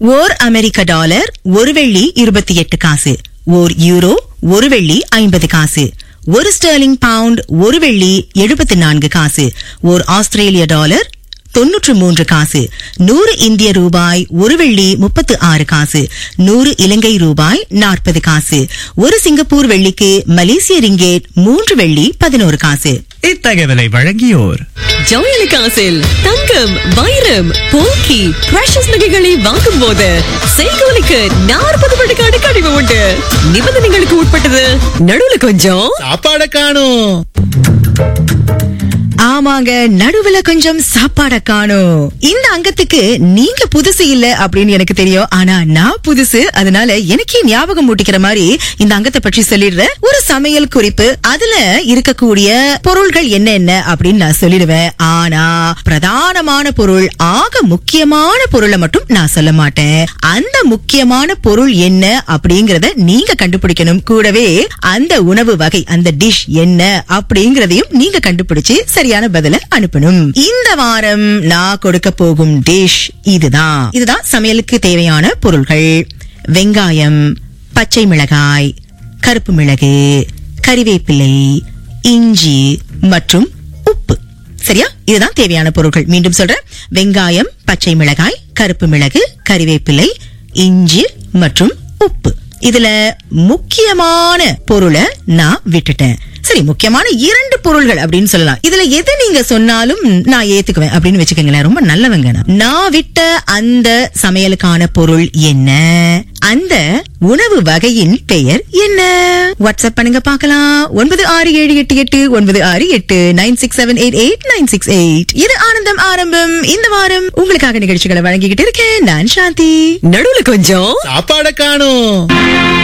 ஓர் அமெரிக்க dollar ஒரு வெள்ளி இருபத்தி எட்டு காசு ஓர் யூரோ ஒரு வெள்ளி ஐம்பது காசு ஒரு ஸ்டெர்லிங் பவுண்ட் ஒரு வெள்ளி எழுபத்தி நான்கு காசு ஓர் ஆஸ்திரேலிய டாலர் தொன்னூற்று மூன்று காசு நூறு இந்திய ரூபாய் ஒரு வெள்ளி முப்பத்து ஆறு காசு நூறு இலங்கை ரூபாய் நாற்பது காசு ஒரு சிங்கப்பூர் வெள்ளிக்கு மலேசிய ரிங்கேட் மூன்று வெள்ளி பதினோரு காசு இத்தகவலை வழங்கியோர் ஜவுளிக்காசில் தங்கம் வைரம் போக்கி பிரஷஸ் நகைகளை வாங்கும் போது செய்கோலிக்கு நாற்பது விழுக்காடு கழிவு உண்டு நிபந்தனைகளுக்கு உட்பட்டது நடுவுல கொஞ்சம் சாப்பாட காணும் ஆமாங்க நடுவுல கொஞ்சம் சாப்பாட காணும் இந்த அங்கத்துக்கு நீங்க புதுசு இல்ல அப்படின்னு எனக்கு தெரியும் ஆனா நான் புதுசு அதனால எனக்கே ஞாபகம் மூட்டிக்கிற மாதிரி இந்த அங்கத்தை பற்றி சொல்லிடுறேன் ஒரு சமையல் குறிப்பு அதுல இருக்கக்கூடிய பொருள்கள் என்ன என்ன அப்படின்னு நான் சொல்லிடுவேன் ஆனா பிரதானமான பொருள் ஆக முக்கியமான பொருளை மட்டும் நான் சொல்ல மாட்டேன் அந்த முக்கியமான பொருள் என்ன அப்படிங்கறத நீங்க கண்டுபிடிக்கணும் கூடவே அந்த உணவு வகை அந்த டிஷ் என்ன அப்படிங்கறதையும் நீங்க கண்டுபிடிச்சு சரியான பதில அனுப்பணும் இந்த வாரம் நான் கொடுக்க போகும் டிஷ் இதுதான் இதுதான் சமையலுக்கு தேவையான பொருள்கள் வெங்காயம் பச்சை மிளகாய் கருப்பு மிளகு கறிவேப்பிலை இஞ்சி மற்றும் உப்பு சரியா இதுதான் தேவையான பொருட்கள் மீண்டும் சொல்றேன் வெங்காயம் பச்சை மிளகாய் கருப்பு மிளகு கறிவேப்பிலை இஞ்சி மற்றும் உப்பு இதுல முக்கியமான பொருளை நான் விட்டுட்டேன் சரி முக்கியமான இரண்டு பொருள்கள் அப்படின்னு சொல்லலாம் இதுல எது நீங்க சொன்னாலும் நான் ஏத்துக்குவேன் அப்படின்னு வச்சுக்கோங்களேன் ரொம்ப நல்லவங்க நான். நான் விட்ட அந்த சமையலுக்கான பொருள் என்ன அந்த உணவு வகையின் பெயர் என்ன வாட்ஸ்அப் பண்ணுங்க பார்க்கலாம் ஒன்பது ஆறு ஏழு எட்டு எட்டு ஒன்பது ஆறு எட்டு nine six seven eight eight nine six eight இது ஆனந்தம் ஆரம்பம் இந்த வாரம் உங்களுக்காக நிகழ்ச்சிகளை வழங்கிக்கிட்டு இருக்கேன் நான் சாந்தி நடுவுல கொஞ்சம் சாப்பாட காணும்